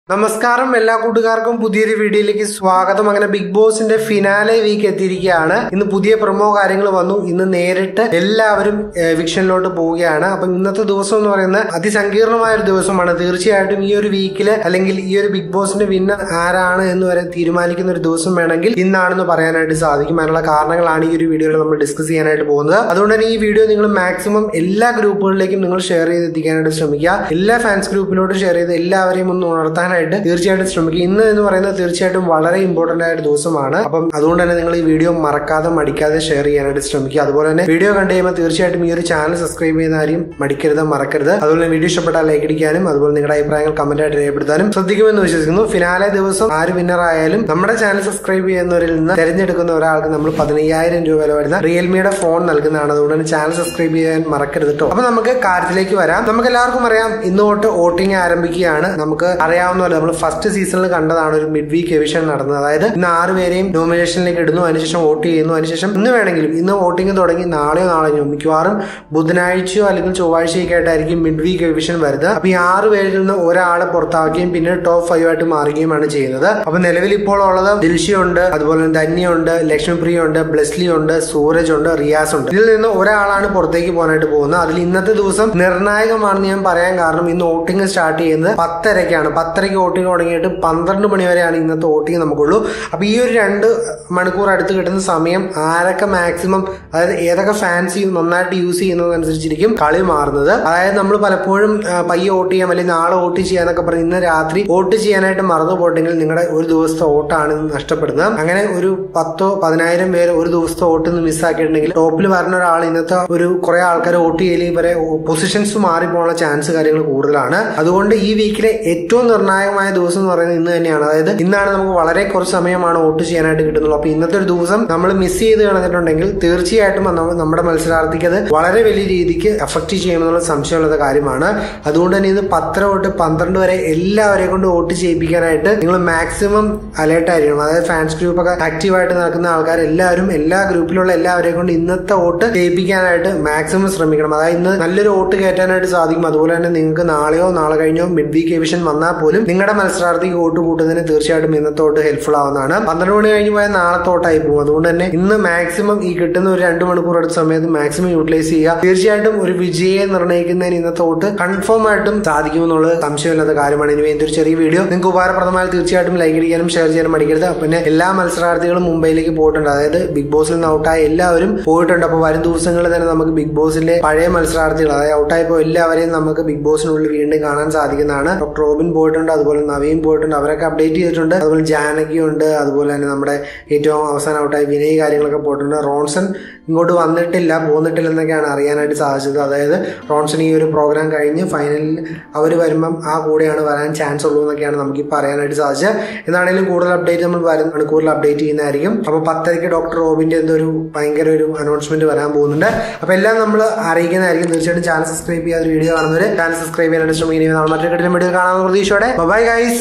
നമസ്കാരം എല്ലാ കൂട്ടുകാർക്കും പുതിയൊരു വീഡിയോയിലേക്ക് സ്വാഗതം അങ്ങനെ ബിഗ് ബോസിന്റെ ഫിനാലെ വീക്ക് എത്തിയിരിക്കുകയാണ് ഇന്ന് പുതിയ പ്രൊമോ കാര്യങ്ങൾ വന്നു ഇന്ന് നേരിട്ട് എല്ലാവരും വിക്ഷനിലോട്ട് പോവുകയാണ് അപ്പം ഇന്നത്തെ ദിവസം എന്ന് പറയുന്നത് അതിസങ്കീർണമായ ഒരു ദിവസമാണ് തീർച്ചയായിട്ടും ഈ ഒരു വീക്കില് അല്ലെങ്കിൽ ഈ ഒരു ബിഗ് ബോസിന്റെ വിന്നർ ആരാണ് എന്ന് വരെ തീരുമാനിക്കുന്ന ഒരു ദിവസം വേണമെങ്കിൽ ഇന്നാണെന്ന് പറയാനായിട്ട് സാധിക്കും അതിനുള്ള കാരണങ്ങളാണ് ഈ ഒരു വീഡിയോയിൽ നമ്മൾ ഡിസ്കസ് ചെയ്യാനായിട്ട് പോകുന്നത് അതുകൊണ്ട് തന്നെ ഈ വീഡിയോ നിങ്ങൾ മാക്സിമം എല്ലാ ഗ്രൂപ്പുകളിലേക്കും നിങ്ങൾ ഷെയർ ചെയ്ത് എത്തിക്കാനായിട്ട് ശ്രമിക്കുക എല്ലാ ഫാൻസ് ഗ്രൂപ്പിലോട്ട് ഷെയർ ചെയ്ത് എല്ലാവരെയും ഒന്ന് ഉണർത്താനായിട്ട് തീർച്ചയായിട്ടും ശ്രമിക്കുക ഇന്ന് എന്ന് പറയുന്നത് തീർച്ചയായിട്ടും വളരെ ഇമ്പോർട്ടന്റ് ആയ ഒരു ദിവസമാണ് അപ്പം അതുകൊണ്ട് തന്നെ നിങ്ങൾ ഈ വീഡിയോ മറക്കാതെ മടിക്കാതെ ഷെയർ ചെയ്യാനായിട്ട് ശ്രമിക്കുക അതുപോലെ തന്നെ വീഡിയോ കണ്ടു കഴിയുമ്പോൾ തീർച്ചയായിട്ടും ഈ ഒരു ചാനൽ സബ്സ്ക്രൈബ് ചെയ്യുന്ന കാര്യം മടിക്കരുത് മറക്കരുത് അതുപോലെ തന്നെ വീഡിയോ ഇഷ്ടപ്പെട്ടാൽ ലൈക്ക് അടിക്കാനും അതുപോലെ നിങ്ങളുടെ അഭിപ്രായങ്ങൾ കമന്റ് ആയിട്ട് രേഖപ്പെടുത്താനും ശ്രദ്ധിക്കുമെന്ന് വിശ്വസിക്കുന്നു ഫിനാലെ ദിവസം ആര് വിന്നർ ആയാലും നമ്മുടെ ചാനൽ സബ്സ്ക്രൈബ് ചെയ്യുന്നവരിൽ നിന്ന് തിരഞ്ഞെടുക്കുന്ന ഒരാൾക്ക് നമ്മൾ പതിനയ്യായിരം രൂപ വില വരുന്ന റിയൽമിയുടെ ഫോൺ നൽകുന്നതാണ് അതുകൊണ്ട് തന്നെ ചാനൽ സബ്സ്ക്രൈബ് ചെയ്യാൻ മറക്കരുത് കേട്ടോ അപ്പൊ നമുക്ക് കാര്യത്തിലേക്ക് വരാം നമുക്ക് എല്ലാവർക്കും അറിയാം ഇന്ന് തൊട്ട് വോട്ടിംഗ് ആരംഭിക്കുകയാണ് നമുക്ക് അറിയാവുന്ന പോലെ നമ്മൾ ഫസ്റ്റ് സീസണിൽ കണ്ടതാണ് ഒരു മിഡ് വീക്ക് എവിഷൻ നടന്നത് അതായത് ഇന്ന് ആറ് പേരെയും നോമിനേഷനിലേക്ക് ഇടുന്നു അതിനുശേഷം വോട്ട് ചെയ്യുന്നു അതിനുശേഷം ഇന്ന് വേണമെങ്കിലും ഇന്ന് വോട്ടിംഗ് തുടങ്ങി നാളെയോ നാളെയോ മിക്കവാറും ബുധനാഴ്ചയോ അല്ലെങ്കിൽ ചൊവ്വാഴ്ചയൊക്കെ ആയിട്ടായിരിക്കും മിഡ് വീക്ക് എവിഷൻ വരുന്നത് അപ്പൊ ഈ ആറ് പേരിൽ നിന്ന് ഒരാളെ പുറത്താക്കുകയും പിന്നെ ടോപ്പ് ഫൈവ് ആയിട്ട് മാറുകയുമാണ് ചെയ്യുന്നത് അപ്പൊ നിലവിൽ ഇപ്പോൾ ഉള്ളത് ദിൽഷയുണ്ട് അതുപോലെ തന്നെ ധന്യുണ്ട് ലക്ഷ്മിപ്രിയ ഉണ്ട് ബ്ലെസ്ലി ഉണ്ട് സൂരജ് ഉണ്ട് റിയാസ് ഉണ്ട് ഇതിൽ നിന്ന് ഒരാളാണ് പുറത്തേക്ക് പോകാനായിട്ട് പോകുന്നത് അതിൽ ഇന്നത്തെ ദിവസം നിർണായകമാണെന്ന് ഞാൻ പറയാൻ കാരണം ഇന്ന് വോട്ടിംഗ് സ്റ്റാർട്ട് ചെയ്യുന്നത് പത്തരയ്ക്കാണ് പത്തരയ്ക്ക് വോട്ടിംഗ് തുടങ്ങിയിട്ട് പന്ത്രണ്ട് മണി വരെയാണ് ഇന്നത്തെ വോട്ടിംഗ് നമുക്കുള്ളൂ അപ്പൊ ഈ ഒരു രണ്ട് മണിക്കൂർ അടുത്ത് കിട്ടുന്ന സമയം ആരൊക്കെ മാക്സിമം അതായത് ഏതൊക്കെ ഫാൻസ് നന്നായിട്ട് യൂസ് ചെയ്യുന്നതനുസരിച്ചിരിക്കും കളി മാറുന്നത് അതായത് നമ്മൾ പലപ്പോഴും ആ, പയ്യെ വോട്ട് ചെയ്യാം അല്ലെങ്കിൽ നാളെ വോട്ട് ചെയ്യാന്നൊക്കെ പറഞ്ഞ് ഇന്ന് രാത്രി വോട്ട് ചെയ്യാനായിട്ട് മറന്നു പോയിട്ടെങ്കിൽ നിങ്ങളുടെ ഒരു ദിവസത്തെ വോട്ടാണ് ഇന്ന് നഷ്ടപ്പെടുന്നത് അങ്ങനെ ഒരു പത്തോ പതിനായിരം പേര് ഒരു ദിവസത്തെ വോട്ട് ഇന്ന് മിസ്സാക്കിയിട്ടുണ്ടെങ്കിൽ ടോപ്പിൽ വരുന്ന ഒരാൾ ഇന്നത്തെ ഒരു കുറെ ആൾക്കാർ വോട്ട് ചെയ്യൽ ഇവരെ പൊസിഷൻസ് മാറിപ്പോകാനുള്ള ചാൻസ് കാര്യങ്ങൾ കൂടുതലാണ് അതുകൊണ്ട് ഈ വീക്കിലെ ഏറ്റവും നിർണായകമായ ദിവസം എന്ന് പറയുന്നത് ഇന്ന് തന്നെയാണ് അതായത് ഇന്നാണ് നമുക്ക് വളരെ കുറച്ച് സമയമാണ് വോട്ട് ചെയ്യാനായിട്ട് കിട്ടുന്നുള്ളൂ അപ്പൊ ഇന്നത്തെ ഒരു ദിവസം നമ്മൾ മിസ് ചെയ്ത് കളഞ്ഞിട്ടുണ്ടെങ്കിൽ തീർച്ചയായിട്ടും അത് നമ്മ- നമ്മുടെ മത്സരാർത്ഥിക്ക് അത് വളരെ വലിയ രീതിക്ക് എഫക്ട് ചെയ്യുമെന്നുള്ള സംശയമുള്ള കാര്യമാണ് അതുകൊണ്ട് തന്നെ ഇന്ന് പത്തര തൊട്ട് പന്ത്രണ്ട് വരെ എല്ലാവരെയും കൊണ്ട് വോട്ട് ചെയ്യിപ്പിക്കാനായിട്ട് നിങ്ങൾ മാക്സിമം അലേർട്ട് ആയിരിക്കണം അതായത് ഫാൻസ് ഗ്രൂപ്പ് ഒക്കെ ആക്റ്റീവായിട്ട് നടക്കുന്ന ആൾക്കാർ എല്ലാവരും എല്ലാ ഗ്രൂപ്പിലുള്ള എല്ലാവരെയും കൊണ്ട് ഇന്നത്തെ വോട്ട് ചെയ്യിപ്പിക്കാനായിട്ട് മാക്സിമം ശ്രമിക്കണം അതായത് ഇന്ന് നല്ലൊരു വോട്ട് കയറ്റാനായിട്ട് സാധിക്കും അതുപോലെ തന്നെ നിങ്ങൾക്ക് നാളെയോ നാളെ കഴിഞ്ഞോ മിഡ് വീക്ക് എവിഷൻ വന്നാൽ പോലും നിങ്ങളുടെ മത്സരാർത്ഥിക്ക് വോട്ട് കൂട്ടുന്നതിന് തീർച്ചയായിട്ടും ഇന്നത്തെ വോട്ട് ഹെൽപ്ഫുൾ ആവുന്നതാണ് പന്ത്രണ്ട് മണി കഴിഞ്ഞ് പോയാൽ നാളത്തെ വോട്ടായി പോകും അതുകൊണ്ട് തന്നെ ഇന്ന് മാക്സിമം ഈ കിട്ടുന്ന ഒരു രണ്ട് മണിക്കൂർ അടുത്ത സമയത്ത് മാക്സിമം യൂട്ടിലൈസ് ചെയ്യുക തീർച്ചയായിട്ടും ഒരു വിജയെ നിർണ്ണയിക്കുന്നതിന് ഇന്നത്തെ വോട്ട് കൺഫേം ആയിട്ടും സാധിക്കുമെന്നുള്ളത് സംശയമില്ലാത്ത കാര്യമാണ് ഇനി വേണ്ടി ഒരു ചെറിയ വീഡിയോ നിങ്ങൾക്ക് ഉപകാരപ്രദമായ തീർച്ചയായിട്ടും ലൈക്ക് അടിക്കാനും ഷെയർ ചെയ്യാനും മടിക്കരുത് പിന്നെ എല്ലാ മത്സരാർത്ഥികളും മുംബൈയിലേക്ക് പോയിട്ടുണ്ട് അതായത് ബിഗ് ബോസിൽ നിന്ന് ഔട്ടായ എല്ലാവരും പോയിട്ടുണ്ട് അപ്പോൾ വരും ദിവസങ്ങളിൽ തന്നെ നമുക്ക് ബിഗ് ബോസിന്റെ പഴയ മത്സരാർത്ഥികൾ അതായത് ഔട്ടായപ്പോൾ എല്ലാവരെയും നമുക്ക് ബിഗ് ബോസിനുള്ളിൽ വീണ്ടും കാണാൻ സാധിക്കുന്നതാണ് ഡോക്ടർ റോബിൻ പോയിട്ടുണ്ട് അതുപോലെ നവീൻ പോയിട്ടുണ്ട് അവരൊക്കെ അപ്ഡേറ്റ് ചെയ്തിട്ടുണ്ട് അതുപോലെ ജാനകി ഉണ്ട് അതുപോലെ തന്നെ നമ്മുടെ ഏറ്റവും അവസാനം ഔട്ടായ വിനയ് കാര്യങ്ങളൊക്കെ പോയിട്ടുണ്ട് റോൺസൺ ഇങ്ങോട്ട് വന്നിട്ടില്ല പോന്നിട്ടില്ല എന്നൊക്കെയാണ് അറിയാനായിട്ട് സാധിച്ചത് അതായത് റോൺസൺ ഈ ഒരു പ്രോഗ്രാം കഴിഞ്ഞ് ഫൈനലിൽ അവർ വരുമ്പം ആ കൂടെയാണ് വരാൻ ചാൻസ് ഉള്ളൂ എന്നൊക്കെയാണ് നമുക്ക് ഇപ്പോൾ അറിയാനായിട്ട് സാധിച്ചത് എന്നാണെങ്കിലും കൂടുതൽ അപ്ഡേറ്റ് നമ്മൾ വരും മണിക്കൂറിൽ അപ്ഡേറ്റ് ചെയ്യുന്നതായിരിക്കും അപ്പോൾ പത്തരയ്ക്ക് ഡോക്ടർ റോബിന്റെ എന്തോ ഒരു ഭയങ്കര ഒരു അനൗൺസ്മെന്റ് വരാൻ പോകുന്നുണ്ട് അപ്പോൾ എല്ലാം നമ്മൾ അറിയിക്കുന്നതായിരിക്കും തീർച്ചയായിട്ടും ചാനൽ സബ്സ്ക്രൈബ് ചെയ്യാതെ വീഡിയോ കാണുന്നവർ ചാനൽ സബ്സ്ക്രൈബ് ചെയ്യാനായിട്ട് ശ്രമിക്കുന്നത് മറ്റൊരു കഠിന വീഡിയോ കാണാമെന്ന പ്രതീക്ഷയോടെ ബൈ ഗൈസ്